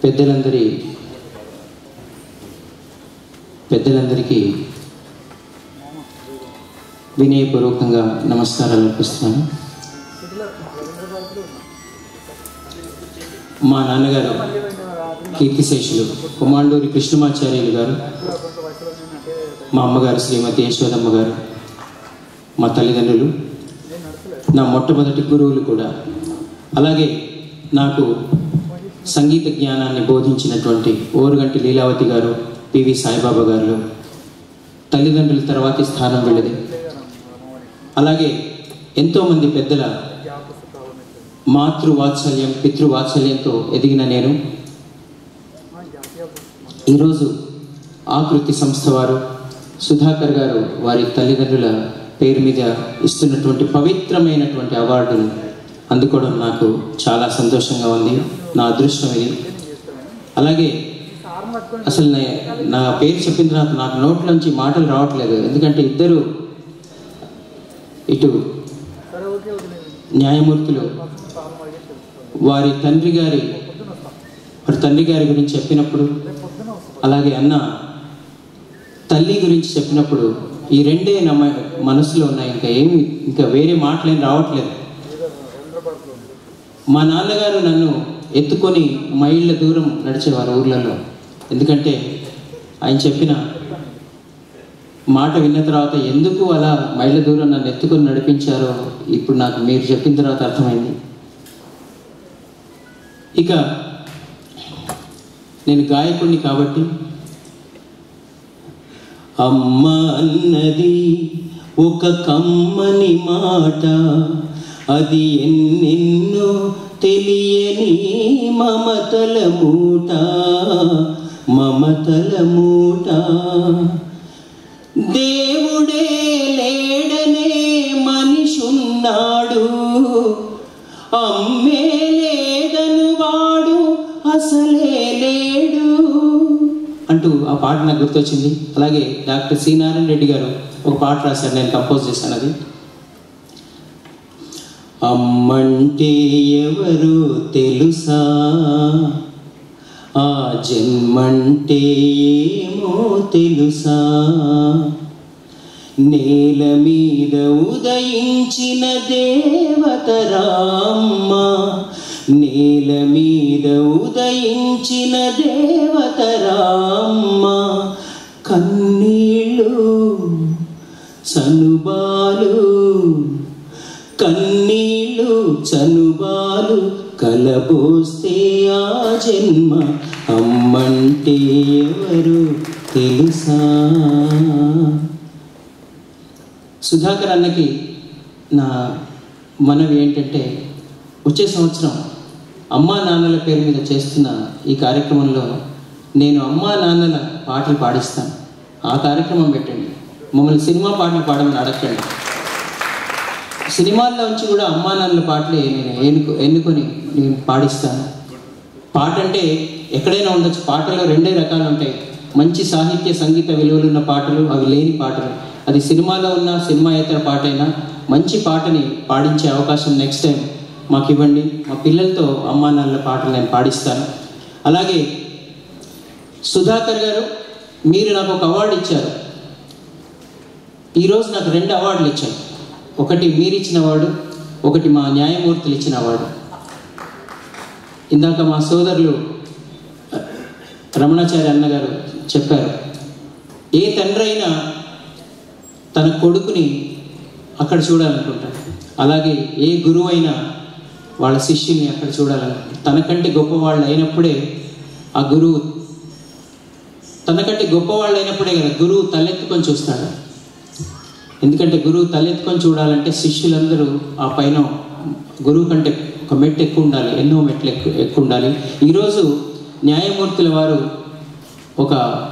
పెద్దలందరి పెద్దలందరికీ వినయపూర్వకంగా నమస్కారాలు అర్పిస్తున్నాను మా నాన్నగారు కీర్తిశేషులు కుమాండూరి కృష్ణమాచార్యులు గారు మా అమ్మగారు శ్రీమతి యశోదమ్మ గారు మా తల్లిదండ్రులు నా మొట్టమొదటి గురువులు కూడా అలాగే నాకు సంగీత జ్ఞానాన్ని బోధించినటువంటి ఓరుగంటి లీలావతి గారు పివి సాయిబాబా గారు తల్లిదండ్రుల తర్వాతి స్థానం వెళ్ళది అలాగే ఎంతోమంది పెద్దల మాతృవాత్సల్యం పితృవాత్సల్యంతో ఎదిగిన నేను ఈరోజు ఆకృతి సంస్థ వారు సుధాకర్ గారు వారి తల్లిదండ్రుల పేరు మీద ఇస్తున్నటువంటి పవిత్రమైనటువంటి అవార్డును అందుకోవడం నాకు చాలా సంతోషంగా ఉంది నా అదృష్టం ఇది అలాగే అసలు నే- నా పేరు చెప్పిన తర్వాత నాకు నోట్లోంచి మాటలు రావట్లేదు ఎందుకంటే ఇద్దరు ఇటు న్యాయమూర్తులు వారి తండ్రి గారి వారి తండ్రి గారి గురించి చెప్పినప్పుడు అలాగే అన్న తల్లి గురించి చెప్పినప్పుడు ఈ రెండే నా మ- మనసులో ఉన్నాయి ఇంకా ఏమి ఇంకా వేరే మాటలేం రావట్లేదు మా నాన్నగారు నన్ను ఎత్తుకొని మైళ్ళ దూరం నడిచేవారు ఊర్లలో ఎందుకంటే ఆయన చెప్పిన మాట విన్న తర్వాత ఎందుకు అలా మైళ్ళ దూరం నన్ను ఎత్తుకొని నడిపించారో ఇప్పుడు నాకు మీరు చెప్పిన తర్వాత అర్థమైంది ఇక నేను గాయకుడిని కాబట్టి అమ్మ అన్నది ఒక కమ్మని మాట అది ఎన్నెన్నో తెలియని మమతల మూట మమతల మూట దేవుడే లేడనే మనిషున్నాడు అమ్మే లేదను వాడు అసలే లేడు అంటూ ఆ పాట నాకు గుర్తొచ్చింది అలాగే డాక్టర్ సి నారాయణ రెడ్డి గారు ఒక పాట రాశారు నేను కంపోజ్ చేశాను అది అమ్మంటే ఎవరో తెలుసా ఆ జన్మంటే ఏమో తెలుసా నేల మీద ఉదయించిన దేవతరామ్మ నేల మీద ఉదయించిన దేవతరామ్మ కన్నీళ్ళు చనుబాలు కన్నీళ్ళు చనుబాలు కలబోస్తే ఆ జన్మ అమ్మంటే ఎవరు తెలుసా సుధాకర్ అన్నకి నా మనవి ఏంటంటే వచ్చే సంవత్సరం అమ్మా నాన్నల పేరు మీద చేస్తున్న ఈ కార్యక్రమంలో నేను అమ్మా నాన్నల పాటలు పాడిస్తాను ఆ కార్యక్రమం పెట్టండి మమ్మల్ని సినిమా పాటలు పాడమని అడగండి సినిమాల్లో నుంచి కూడా అమ్మా నాన్నల పాటలే నేను ఎన్నుకు ఎన్నుకొని నేను పాడిస్తాను పాట అంటే ఎక్కడైనా ఉండొచ్చు పాటలో రెండే రకాలు ఉంటాయి మంచి సాహిత్య సంగీత విలువలు ఉన్న పాటలు అవి లేని పాటలు అది సినిమాలో ఉన్న సినిమాయేతర పాట అయినా మంచి పాటని పాడించే అవకాశం నెక్స్ట్ టైం మాకు ఇవ్వండి మా పిల్లలతో అమ్మా నాన్నల పాటలు నేను పాడిస్తాను అలాగే సుధాకర్ గారు మీరు నాకు ఒక అవార్డు ఇచ్చారు ఈరోజు నాకు రెండు అవార్డులు ఇచ్చారు ఒకటి మీరు ఇచ్చిన అవార్డు ఒకటి మా న్యాయమూర్తులు ఇచ్చిన అవార్డు ఇందాక మా సోదరులు రమణాచార్య అన్నగారు చెప్పారు ఏ తండ్రి అయినా తన కొడుకుని అక్కడ చూడాలనుకుంటాడు అలాగే ఏ గురువు అయినా వాళ్ళ శిష్యుల్ని అక్కడ చూడాలనుకుంటాడు తనకంటే గొప్పవాళ్ళు అయినప్పుడే ఆ గురువు తనకంటే గొప్పవాళ్ళు అయినప్పుడే కదా గురువు తలెత్తుకొని చూస్తాడు ఎందుకంటే గురువు తలెత్తుకొని చూడాలంటే శిష్యులందరూ ఆ పైన గురువు కంటే ఒక మెట్టు ఎక్కువ ఉండాలి ఎన్నో మెట్లు ఎక్కువ ఎక్కువ ఉండాలి ఈరోజు న్యాయమూర్తుల వారు ఒక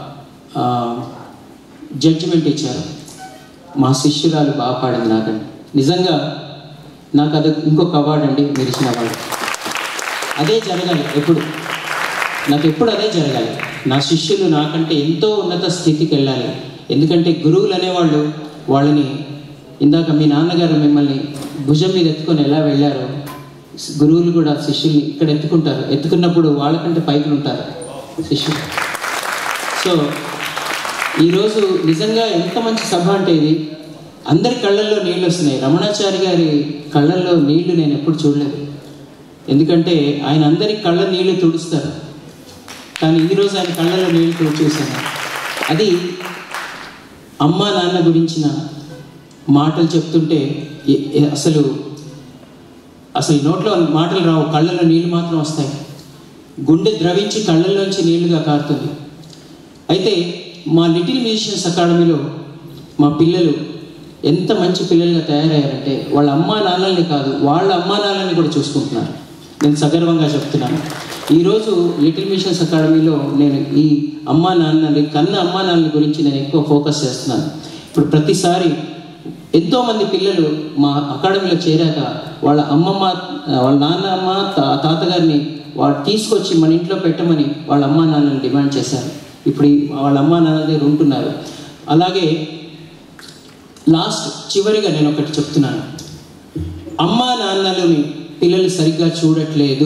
జడ్జిమెంట్ ఇచ్చారు మా శిష్యురాలు బాగా పాడింది నాకండి నిజంగా నాకు అది ఇంకొక అవార్డు అండి మీరు ఇచ్చిన అవార్డు అదే జరగాలి ఎప్పుడు నాకు ఎప్పుడు అదే జరగాలి నా శిష్యులు నాకంటే ఎంతో ఉన్నత స్థితికి వెళ్ళాలి ఎందుకంటే గురువులు అనేవాళ్ళు వాళ్ళని ఇందాక మీ నాన్నగారు మిమ్మల్ని భుజం మీద ఎత్తుకొని ఎలా వెళ్ళారో గురువులు కూడా శిష్యుల్ని ఇక్కడ ఎత్తుకుంటారు ఎత్తుకున్నప్పుడు వాళ్ళకంటే పైకి ఉంటారు శిష్యులు సో ఈరోజు నిజంగా ఎంత మంచి సభ అంటే ఇది అందరి కళ్ళల్లో నీళ్ళు వస్తున్నాయి రమణాచారి గారి కళ్ళల్లో నీళ్లు నేను ఎప్పుడు చూడలేదు ఎందుకంటే ఆయన అందరి కళ్ళ నీళ్లు తుడుస్తారు కానీ ఈరోజు ఆయన కళ్ళలో నీళ్లు తుడి చూశాను అది అమ్మ నాన్న గురించిన మాటలు చెప్తుంటే ఎ- ఎ- అసలు అసలు నోట్లో మాటలు రావు కళ్ళలో నీళ్ళు మాత్రం వస్తాయి గుండె ద్రవించి కళ్ళల్లోంచి నీళ్లుగా కారుతుంది అయితే మా లిటిల్ మ్యూజిషియన్స్ అకాడమీలో మా పిల్లలు ఎంత మంచి పిల్లలుగా తయారయ్యారంటే వాళ్ళ అమ్మా నాన్నల్ని కాదు వాళ్ళ అమ్మా నాన్నల్ని కూడా చూసుకుంటున్నారు నేను సగర్వంగా చెప్తున్నాను ఈరోజు లిటిల్ మిషన్స్ అకాడమీలో నేను ఈ అమ్మా నాన్నని కన్న అమ్మా నాన్నల గురించి నేను ఎక్కువ ఫోకస్ చేస్తున్నాను ఇప్పుడు ప్రతిసారి ఎంతోమంది పిల్లలు మా అకాడమీలో చేరాక వాళ్ళ అమ్మమ్మ వాళ్ళ నాన్నమ్మ తా- తాతగారిని వాళ్ళు తీసుకొచ్చి మన ఇంట్లో పెట్టమని వాళ్ళ అమ్మా నాన్నని డిమాండ్ చేశారు ఇప్పుడు ఈ వాళ్ళ అమ్మా నాన్న దగ్గర ఉంటున్నారు అలాగే లాస్ట్ చివరిగా నేను ఒకటి చెప్తున్నాను అమ్మా నాన్నలని పిల్లలు సరిగ్గా చూడట్లేదు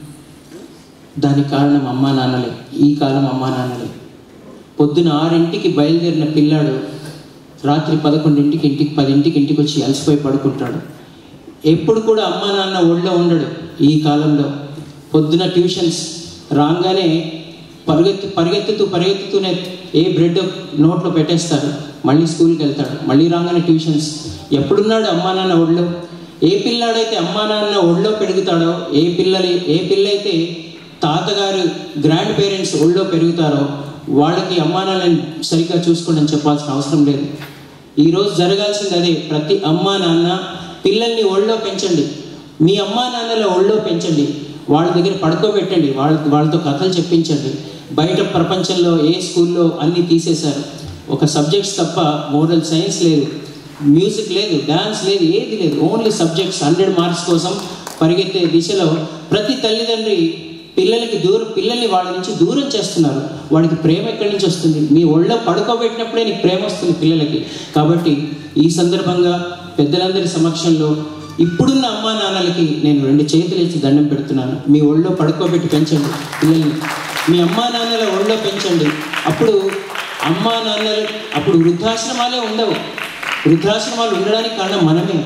దానికి కారణం అమ్మా నాన్నలే ఈ కాలం అమ్మా నాన్నలే పొద్దున ఆరింటికి బయలుదేరిన పిల్లాడు రాత్రి పదకొండింటికి ఇంటికి పదింటికి ఇంటికి వచ్చి అలసిపోయి పడుకుంటాడు ఎప్పుడు కూడా అమ్మా నాన్న ఒళ్ళో ఉండడు ఈ కాలంలో పొద్దున ట్యూషన్స్ రాగానే పరిగెత్తు పరిగెత్తుతూ పరిగెత్తుతూనే ఏ బ్రెడ్ నోట్లో పెట్టేస్తాడు మళ్ళీ స్కూల్కి వెళ్తాడు మళ్ళీ రాగానే ట్యూషన్స్ ఎప్పుడున్నాడు అమ్మా నాన్న ఒళ్ళో ఏ పిల్లాడైతే అమ్మా నాన్న ఒళ్ళో పెరుగుతాడో ఏ పిల్లలు ఏ పిల్ల అయితే తాతగారు గ్రాండ్ పేరెంట్స్ ఒళ్ళో పెరుగుతారో వాళ్ళకి అమ్మా నాన్నని సరిగ్గా చూసుకోండి అని చెప్పాల్సిన అవసరం లేదు ఈరోజు జరగాల్సింది అదే ప్రతి అమ్మా నాన్న పిల్లల్ని ఒళ్ళో పెంచండి మీ అమ్మా నాన్నల ఒళ్ళో పెంచండి వాళ్ళ దగ్గర పడుకోబెట్టండి వాళ్ళ వాళ్ళతో కథలు చెప్పించండి బయట ప్రపంచంలో ఏ స్కూల్లో అన్నీ తీసేశారు ఒక సబ్జెక్ట్స్ తప్ప మోరల్ సైన్స్ లేదు మ్యూజిక్ లేదు డ్యాన్స్ లేదు ఏది లేదు ఓన్లీ సబ్జెక్ట్స్ హండ్రెడ్ మార్క్స్ కోసం పరిగెత్తే దిశలో ప్రతి తల్లిదండ్రి పిల్లలకి దూరం పిల్లల్ని వాళ్ళ నుంచి దూరం చేస్తున్నారు వాడికి ప్రేమ ఎక్కడి నుంచి వస్తుంది మీ ఒళ్ళో పడుకోబెట్టినప్పుడే నీకు ప్రేమ వస్తుంది పిల్లలకి కాబట్టి ఈ సందర్భంగా పెద్దలందరి సమక్షంలో ఇప్పుడున్న అమ్మా నాన్నలకి నేను రెండు చేతులు ఇచ్చి దండం పెడుతున్నాను మీ ఒళ్ళో పడుకోబెట్టి పెంచండి పిల్లల్ని మీ అమ్మా నాన్నల ఒళ్ళో పెంచండి అప్పుడు అమ్మా నాన్నలు అప్పుడు వృద్ధాశ్రమాలే ఉండవు వృద్ధాశ్రమాలు ఉండడానికి కారణం మనమే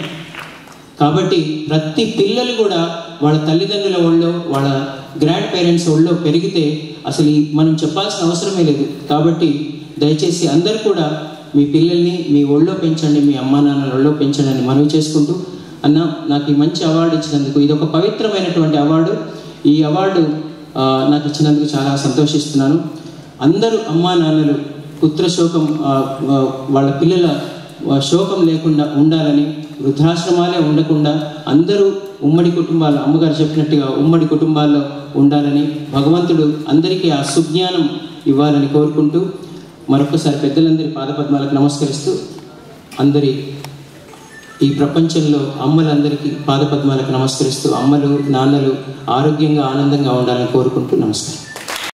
కాబట్టి ప్రతి పిల్లలు కూడా వాళ్ళ తల్లిదండ్రుల ఒళ్ళో వాళ్ళ గ్రాండ్ పేరెంట్స్ ఒళ్ళో పెరిగితే అసలు ఈ మనం చెప్పాల్సిన అవసరమే లేదు కాబట్టి దయచేసి అందరు కూడా మీ పిల్లల్ని మీ ఒళ్ళో పెంచండి మీ అమ్మా నాన్నల ఒళ్ళో పెంచండి అని మనవి చేసుకుంటూ అన్న నాకు ఈ మంచి అవార్డు ఇచ్చినందుకు ఇది ఒక పవిత్రమైనటువంటి అవార్డు ఈ అవార్డు ఆ, నాకు ఇచ్చినందుకు చాలా సంతోషిస్తున్నాను అందరూ అమ్మా నాన్నలు పుత్ర శోకం ఆ, ఆ, వాళ్ళ పిల్లల ఆ, శోకం లేకుండా ఉండాలని వృద్ధాశ్రమాలే ఉండకుండా అందరూ ఉమ్మడి కుటుంబాలు అమ్మగారు చెప్పినట్టుగా ఉమ్మడి కుటుంబాల్లో ఉండాలని భగవంతుడు అందరికీ ఆ సుజ్ఞానం ఇవ్వాలని కోరుకుంటూ మరొకసారి పెద్దలందరి పాదపద్మాలకు నమస్కరిస్తూ అందరి ఈ ప్రపంచంలో అమ్మలందరికీ పాదపద్మాలకు నమస్కరిస్తూ అమ్మలు నాన్నలు ఆరోగ్యంగా ఆనందంగా ఉండాలని కోరుకుంటూ నమస్కారం